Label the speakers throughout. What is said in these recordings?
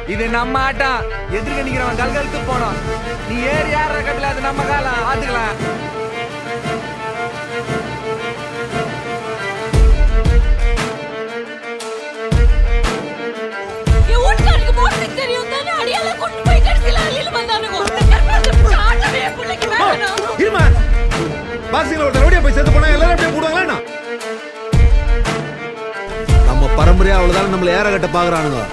Speaker 1: இது நம்ம ஆட்டம் எதிர்க்க நிக்கிறவன் கல்கலுக்கு போனோம் நீ ஏறி ஏற கட்டல அது நம்ம காலம் பாத்துக்கலாம்
Speaker 2: என் வீட்டுக்காரருக்கு போறதுக்கு தெரியும் தானே அடியால கொண்டு போய் கடைசியில அள்ளிட்டு வந்தானுங்க ஆட்டமே என் பிள்ளைக்கு வேணும்
Speaker 3: இருமா பாக்ஸிங்ல ஒருத்தர் ஓடியா போய் செத்து போனா எல்லாரும் அப்படியே போடுவாங்களா நம்ம பரம்பரையா அவ்வளவுதான் நம்மள ஏற கட்ட பாக்குறானுங்க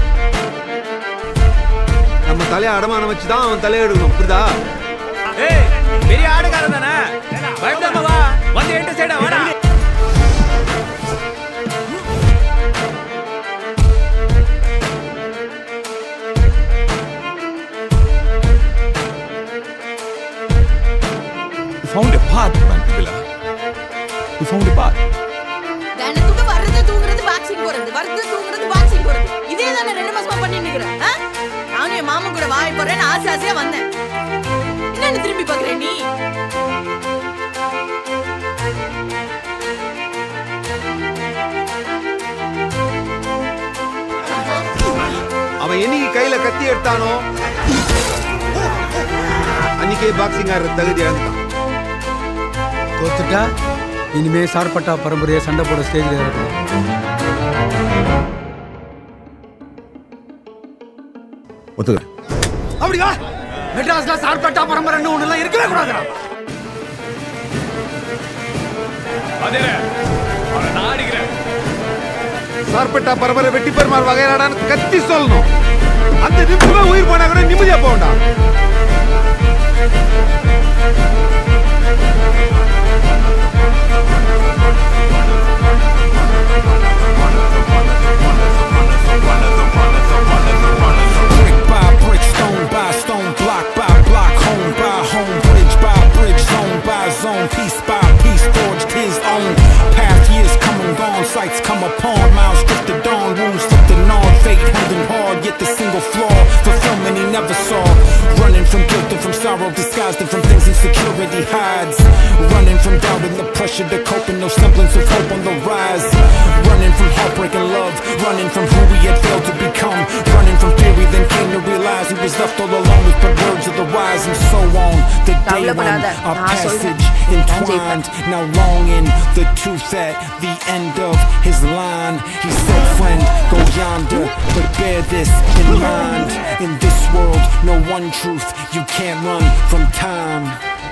Speaker 3: நம்ம தலைய அடமானம் வச்சு தான் அவன் தலையை எடுக்கணும் புரியுதா
Speaker 1: ஏய் பெரிய ஆடுகாரன் தானே பயப்படாம வா வந்து எந்த சைடா வாடா
Speaker 4: You found a path, man, Villa. You found a path.
Speaker 2: தினத்துக்கு வர்றது தூங்குறது பாக்ஸிங் போறது வர்றது தூங்குறது பாக்ஸிங் போறது இதே தானே ரெண்டு மாசமா பண்ணி நிக்கிறேன் ஆ? நானும் என் மாமன் கூட வாய் போறேன்னு ஆசை ஆசையா வந்தேன் என்னன்னு திரும்பி பாக்குறேன் நீ
Speaker 3: அவன் என்னைக்கு கையில கத்தி எடுத்தானோ அன்னைக்கே பாக்ஸிங் ஆடுற தகுதி இழந்தான்
Speaker 5: தோத்துட்டா இனிமே சார்பட்டா பரம்பரையை சண்டை போட ஸ்டேஜில் இருக்கணும்
Speaker 3: ஒத்துக்கிறேன்
Speaker 5: அப்படியா மெட்ராஸ்ல சார்பட்டா பரம்பரைன்னு ஒண்ணுலாம் இருக்கவே கூடாதுடா
Speaker 4: நான் அடிக்கிறேன்
Speaker 3: சார்பட்டா பரம்பரை வெட்டி பெருமாள் வகையறாடான்னு கத்தி சொல்லணும் அந்த நிமிஷமே உயிர் போனா கூட நிம்மதியா போகண்டா
Speaker 6: Brick by brick, stone by stone, block by block, home by home, bridge by bridge, zone by zone, piece by piece, forged his own. Past years come and gone, sights come upon, miles stripped the dawn, wounds slipped the non, fate held him hard, yet the single flaw, fulfillment he never saw. Running from guilt and from sorrow, disguised and from things insecurity hides. Running from doubt and the pressure to cope, and no semblance of hope on the rise. Running from heartbreak and love, running from who we had failed to become. Running from theory, then came to realize he was left all alone with the words of the wise and so on. The day when
Speaker 2: கவலைப்படாத,
Speaker 6: our
Speaker 2: நான் சொல்றேன்.
Speaker 6: passage
Speaker 2: நான் ஜெயிப்பேன்.
Speaker 6: entwined, now longing the truth at the end of his line. He said, Friend, go yonder, but bear this in mind. In this world, no one truth, you can't run from time.